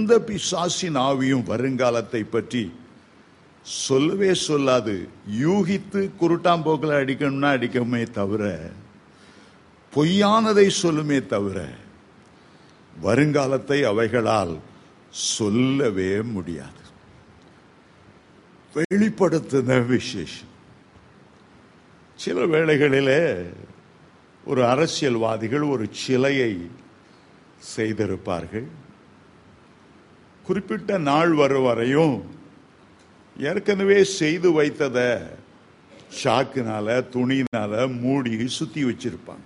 எந்த பிசாசின் ஆவியும் வருங்காலத்தை பற்றி சொல்லவே சொல்லாது யூகித்து குருட்டாம்போக்கில் அடிக்கணும்னா அடிக்கமே தவிர பொய்யானதை சொல்லுமே தவிர வருங்காலத்தை அவைகளால் சொல்லவே முடியாது வெளிப்படுத்தின விசேஷம் சில வேளைகளிலே ஒரு அரசியல்வாதிகள் ஒரு சிலையை செய்திருப்பார்கள் குறிப்பிட்ட நாள் வரும் வரையும் ஏற்கனவே செய்து வைத்தத சாக்குனால துணினால மூடி சுத்தி வச்சிருப்பாங்க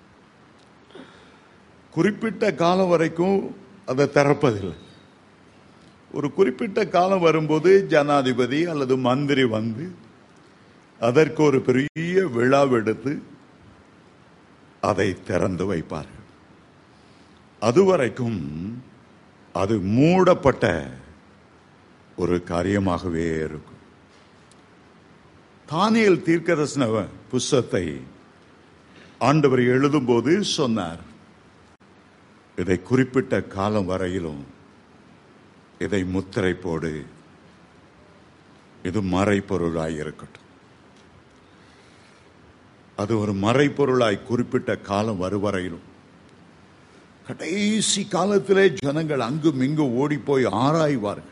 குறிப்பிட்ட காலம் வரைக்கும் அதை திறப்பதில்லை ஒரு குறிப்பிட்ட காலம் வரும்போது ஜனாதிபதி அல்லது மந்திரி வந்து அதற்கு ஒரு பெரிய விழாவெடுத்து அதை திறந்து வைப்பார்கள் அதுவரைக்கும் அது மூடப்பட்ட ஒரு காரியமாகவே இருக்கும் தானியல் தீர்க்கதர்சன புஸ்தத்தை ஆண்டவர் எழுதும்போது சொன்னார் இதை குறிப்பிட்ட காலம் வரையிலும் இதை முத்திரை போடு இது மறைப்பொருளாய் இருக்கட்டும் அது ஒரு மறைப்பொருளாய் குறிப்பிட்ட காலம் வருவரையிலும் கடைசி காலத்திலே ஜனங்கள் அங்கும் இங்கும் ஓடி போய் ஆராய்வார்கள்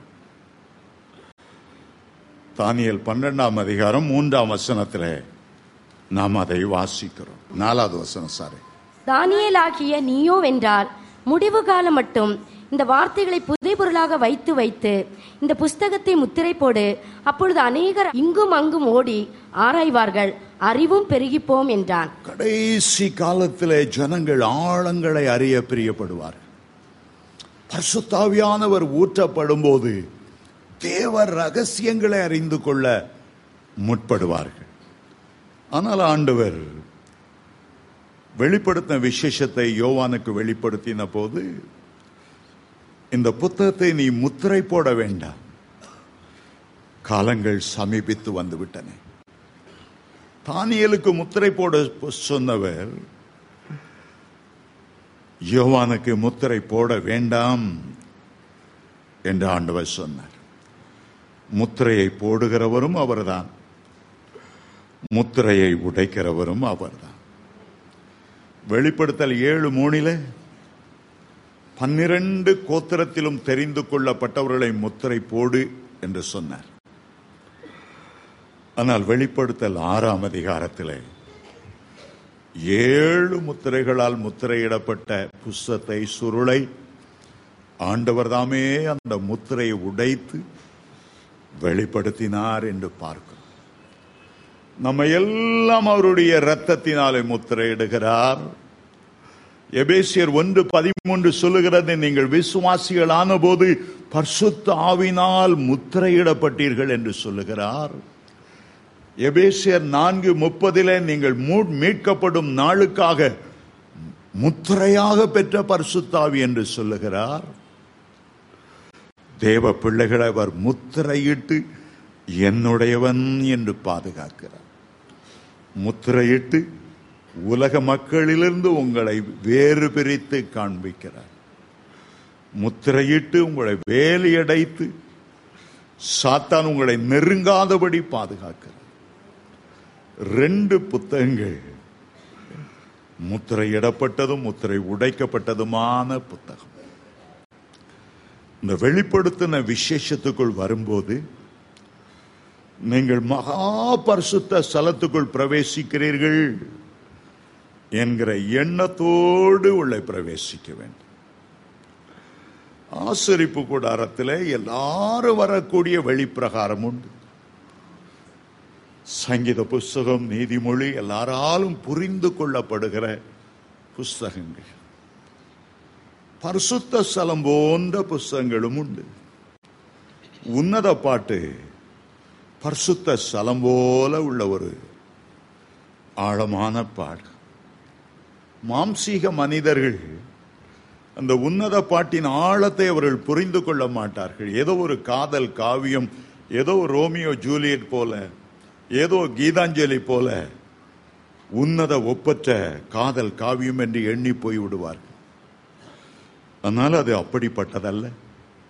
தானியல் பன்னெண்டாம் அதிகாரம் மூன்றாம் வசனத்திலே நாம் அதை வாசிக்கிறோம் நாலாவது வசனம் சாரி தானியேலாகிய நீயோ வென்றால் முடிவு காலம் மட்டும் இந்த வார்த்தைகளை புதைபொருளாக வைத்து வைத்து இந்த புஸ்தகத்தை முத்திரை போடு அப்பொழுது அநேகர் இங்கும் அங்கும் ஓடி ஆராய்வார்கள் அறிவும் பெருகிப்போம் என்றான் கடைசி காலத்திலே ஜனங்கள் ஆழங்களை அறிய பிரியப்படுவார்கள் பரிசுத்தாவியானவர் ஊற்றப்படும் போது தேவர் ரகசியங்களை அறிந்து கொள்ள முற்படுவார்கள் ஆனால் ஆண்டவர் வெளிப்படுத்தின விசேஷத்தை யோவானுக்கு வெளிப்படுத்தின போது இந்த புத்தகத்தை நீ முத்திரை போட வேண்டாம் காலங்கள் சமீபித்து வந்து விட்டன தானியலுக்கு முத்திரை போட சொன்னவர் யோவானுக்கு முத்திரை போட வேண்டாம் என்று ஆண்டவர் சொன்னார் முத்திரையை போடுகிறவரும் அவர்தான் முத்திரையை உடைக்கிறவரும் அவர்தான் வெளிப்படுத்தல் ஏழு மூணில பன்னிரண்டு கோத்திரத்திலும் தெரிந்து கொள்ளப்பட்டவர்களை முத்திரை போடு என்று சொன்னார் ஆனால் வெளிப்படுத்தல் ஆறாம் அதிகாரத்திலே ஏழு முத்திரைகளால் முத்திரையிடப்பட்ட புஸ்தத்தை சுருளை ஆண்டவர் தாமே அந்த முத்திரையை உடைத்து வெளிப்படுத்தினார் என்று பார்க்கிறோம் நம்ம எல்லாம் அவருடைய இரத்தத்தினாலே முத்திரையிடுகிறார் எபேசியர் ஒன்று பதிமூன்று சொல்லுகிறது நீங்கள் விசுவாசிகளான போது பர்சுத்த ஆவினால் முத்திரையிடப்பட்டீர்கள் என்று சொல்லுகிறார் எபேசியர் நான்கு முப்பதிலே நீங்கள் மூ- மீட்கப்படும் நாளுக்காக முத்திரையாக பெற்ற பரிசுத்தாவி என்று சொல்லுகிறார் தேவ பிள்ளைகளை அவர் முத்திரையிட்டு என்னுடையவன் என்று பாதுகாக்கிறார் முத்திரையிட்டு உலக மக்களிலிருந்து உங்களை வேறு பிரித்து காண்பிக்கிறார் முத்திரையிட்டு உங்களை வேலியடைத்து சாத்தான் உங்களை நெருங்காதபடி பாதுகாக்கிறார் ரெண்டு புத்தகங்கள் முத்திரையிடப்பட்டதும் முத்திரை உடைக்கப்பட்டதுமான புத்தகம் இந்த வெளிப்படுத்தின விசேஷத்துக்குள் வரும்போது நீங்கள் மகா பரிசுத்த ஸ்தலத்துக்குள் பிரவேசிக்கிறீர்கள் என்கிற எண்ணத்தோடு உள்ளே பிரவேசிக்க வேண்டும் ஆசரிப்பு கூடாரத்தில் எல்லாரும் வரக்கூடிய வெளிப்பிரகாரம் உண்டு சங்கீத புஸ்தகம் நீதிமொழி எல்லாராலும் புரிந்து கொள்ளப்படுகிற புஸ்தகங்கள் பரிசுத்த ஸ்தலம் போன்ற புஸ்தகங்களும் உண்டு உன்னத பாட்டு பரிசுத்த ஸ்தலம் போல உள்ள ஒரு ஆழமான பாடு மாம்சீக மனிதர்கள் அந்த உன்னத பாட்டின் ஆழத்தை அவர்கள் புரிந்து கொள்ள மாட்டார்கள் ஏதோ ஒரு காதல் காவியம் ஏதோ ஒரு ரோமியோ ஜூலியட் போல ஏதோ கீதாஞ்சலி போல உன்னத ஒப்பற்ற காதல் காவியம் என்று எண்ணி போய் விடுவார்கள் ஆனால் அது அப்படிப்பட்டதல்ல